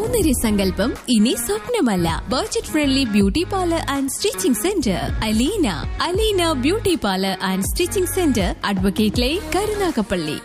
സൗന്ദര്യ സങ്കല്പം ഇനി സ്വപ്നമല്ല budget friendly beauty parlour and stitching centre Aleena Aleena beauty parlour and stitching centre advocate line Karunagappally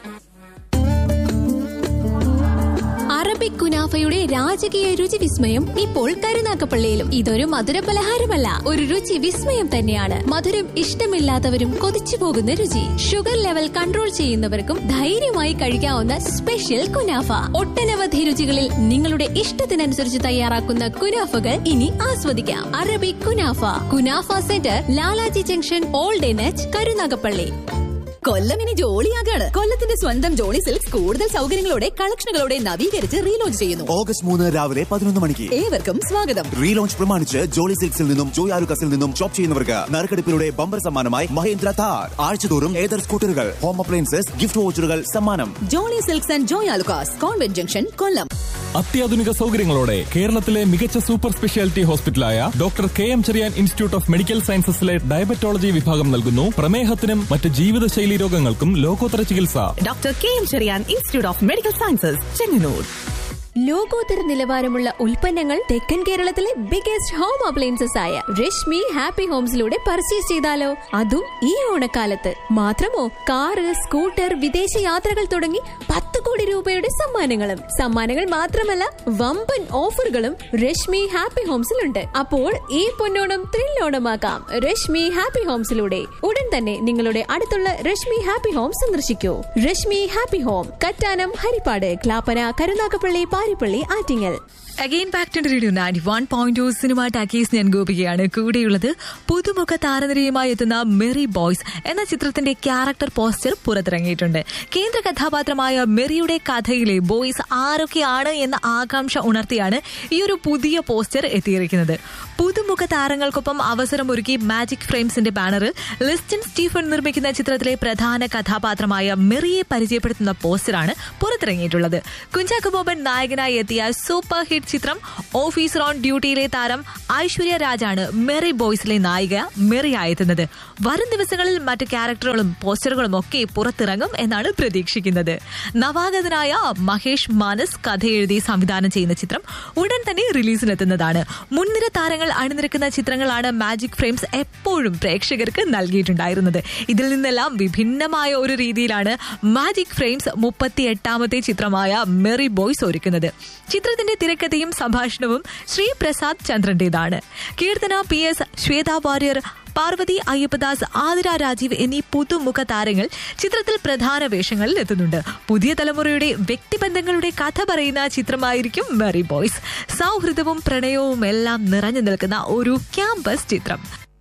Arabic കുനാഫയുടെ രാജകീയ രുചി വിസ്മയം ഇപ്പോൾ കരുനാക്കപ്പള്ളിയിലും ഇതൊരു മധുര പലഹാരമല്ല ഒരു രുചി വിസ്മയം തന്നെയാണ് മധുരം ഇഷ്ടമില്ലാത്തവരും കൊതിച്ചു പോകുന്ന രുചി ഷുഗർ ലെവൽ കൺട്രോൾ ചെയ്യുന്നവർക്കും ധൈര്യമായി കഴിക്കാവുന്ന സ്പെഷ്യൽ കുനാഫ ഒട്ടനവധി രുചികളിൽ നിങ്ങളുടെ ഇഷ്ടത്തിനനുസരിച്ച് തയ്യാറാക്കുന്ന കുനാഫകൾ ഇനി ആസ്വദിക്കാം Arabic kunafa kunafa centre Lalaji junction old എനച്ച് കരുനാഗപ്പള്ളി കൊല്ലം ഇനി ജോളിയാകാണ് കൊല്ലത്തിന്റെ സ്വന്തം ജോളി സിൽക്സ് കൂടുതൽ സൗകര്യങ്ങളോടെ കളക്ഷനുകളോടെ നവീകരിച്ച് റീലോഞ്ച് ചെയ്യുന്നു ഓഗസ്റ്റ് മൂന്ന് രാവിലെ പതിനൊന്ന് മണിക്ക് ഏവർക്കും സ്വാഗതം റീലോഞ്ച് പ്രമാണിച്ച് ജോളി സിൽക്സിൽ നിന്നും ജോയ് ആലുക്കസിൽ നിന്നും ഷോപ്പ് ചെയ്യുന്നവർക്ക് നറുക്കെടുപ്പിലൂടെ ബമ്പർ സമ്മാനമായി മഹേന്ദ്ര താർ ആഴ്ചതോറും ഏതർ സ്കൂട്ടറുകൾ ഹോം അപ്ലയൻസസ് ഗിഫ്റ്റ് വോച്ചറുകൾ സമ്മാനം jolly silks and Joy Alukkas convent junction Kollam അത്യാധുനിക സൗകര്യങ്ങളോടെ കേരളത്തിലെ മികച്ച സൂപ്പർ സ്പെഷ്യാലിറ്റി ഹോസ്പിറ്റലായ doctor K M Cherian institute of medical സയൻസസിലെ ഡയബറ്റോളജി വിഭാഗം നൽകുന്നു പ്രമേഹത്തിനും മറ്റ് ജീവിതശൈലി രോഗങ്ങൾക്കും ലോകോത്തര ചികിത്സ doctor K M Cherian institute of medical sciences Chengannur ലോകോത്തര നിലവാരമുള്ള ഉൽപ്പന്നങ്ങൾ തെക്കൻ കേരളത്തിലെ ബിഗസ്റ്റ് ഹോം അപ്ലയൻസസ് ആയ രശ്മി ഹാപ്പി ഹോംസിലൂടെ പർച്ചേസ് ചെയ്താലോ അതും ഈ ഓണക്കാലത്ത് മാത്രമോ കാറ് സ്കൂട്ടർ വിദേശ യാത്രകൾ തുടങ്ങി പത്ത് കോടി രൂപയുടെ സമ്മാനങ്ങളും സമ്മാനങ്ങൾ മാത്രമല്ല വമ്പൻ ഓഫറുകളും രശ്മി ഹാപ്പി ഹോംസിലുണ്ട് അപ്പോൾ ഈ പൊന്നോണം ത്രില്ലോണമാക്കാം രശ്മി ഹാപ്പി ഹോംസിലൂടെ ഉടൻ തന്നെ നിങ്ങളുടെ അടുത്തുള്ള രശ്മി ഹാപ്പി ഹോം സന്ദർശിക്കൂ Reshmi happy home Kattanam Haripad Clappana Karunagappally Paripally Attingal again back to radio ninety one point two cinema talkies ഞാൻ ഗോപികയാണ് കൂടെയുള്ളത് പുതുമുഖ താരനിരയുമായി എത്തുന്ന മെറി ബോയ്സ് എന്ന ചിത്രത്തിന്റെ ക്യാരക്ടർ പോസ്റ്റർ പുറത്തിറങ്ങിയിട്ടുണ്ട് കേന്ദ്ര കഥാപാത്രമായ മെറിയുടെ കഥയിലെ ബോയ്സ് ആരൊക്കെയാണ് എന്ന ആകാംക്ഷ ഉണർത്തിയാണ് ഈ ഒരു പുതിയ പോസ്റ്റർ എത്തിയിരിക്കുന്നത് പുതുമുഖ താരങ്ങൾക്കൊപ്പം അവസരമൊരുക്കി മാജിക് ഫ്രെയിംസിന്റെ ബാനറിൽ ലിസ്റ്റൻ സ്റ്റീഫൻ നിർമ്മിക്കുന്ന ചിത്രത്തിലെ പ്രധാന കഥാപാത്രമായ മെറിയെ പരിചയപ്പെടുത്തുന്ന പോസ്റ്ററാണ് പുറത്തിറങ്ങിയിട്ടുള്ളത് കുഞ്ചാക്കോ ബോബൻ നായകനായി എത്തിയ സൂപ്പർ ഹിറ്റ് ചിത്രം ഓഫീസർ ഓൺ ഡ്യൂട്ടിയിലെ താരം ഐശ്വര്യ രാജാണ് മെറി ബോയ്സിലെ നായിക മെറിയായി എത്തുന്നത് വരും ദിവസങ്ങളിൽ മറ്റ് ക്യാരക്ടറുകളും പോസ്റ്ററുകളും ഒക്കെ പുറത്തിറങ്ങും എന്നാണ് പ്രതീക്ഷിക്കുന്നത് നവാഗതനായ മഹേഷ് മാനസ് കഥ എഴുതി സംവിധാനം ചെയ്യുന്ന ചിത്രം ഉടൻ തന്നെ റിലീസിനെത്തുന്നതാണ് മുൻനിര താരങ്ങൾ അണിനിരക്കുന്ന ചിത്രങ്ങളാണ് മാജിക് ഫ്രെയിംസ് എപ്പോഴും പ്രേക്ഷകർക്ക് നൽകിയിട്ടുണ്ടായിരുന്നത് ഇതിൽ നിന്നെല്ലാം വിഭിന്നമായ ഒരു രീതിയിലാണ് മാജിക് ഫ്രെയിംസ് മുപ്പത്തി എട്ടാമത്തെ ചിത്രമായ മെറി ബോയ്സ് ഒരുക്കുന്നത് ചിത്രത്തിന്റെ തിരക്കഥയും സംഭാഷണവും ശ്രീ പ്രസാദ് ചന്ദ്രന്റേതാണ് കീർത്തന പി എസ് ശ്വേത വാര്യർ പാർവതി അയ്യപ്പദാസ് ആതിര രാജീവ് എന്നീ പുതുമുഖ താരങ്ങൾ ചിത്രത്തിൽ പ്രധാന വേഷങ്ങളിൽ എത്തുന്നുണ്ട് പുതിയ തലമുറയുടെ വ്യക്തിബന്ധങ്ങളുടെ കഥ പറയുന്ന ചിത്രമായിരിക്കും മെറി ബോയ്സ് സൗഹൃദവും പ്രണയവും എല്ലാം നിറഞ്ഞു നിൽക്കുന്ന ഒരു ക്യാമ്പസ് ചിത്രം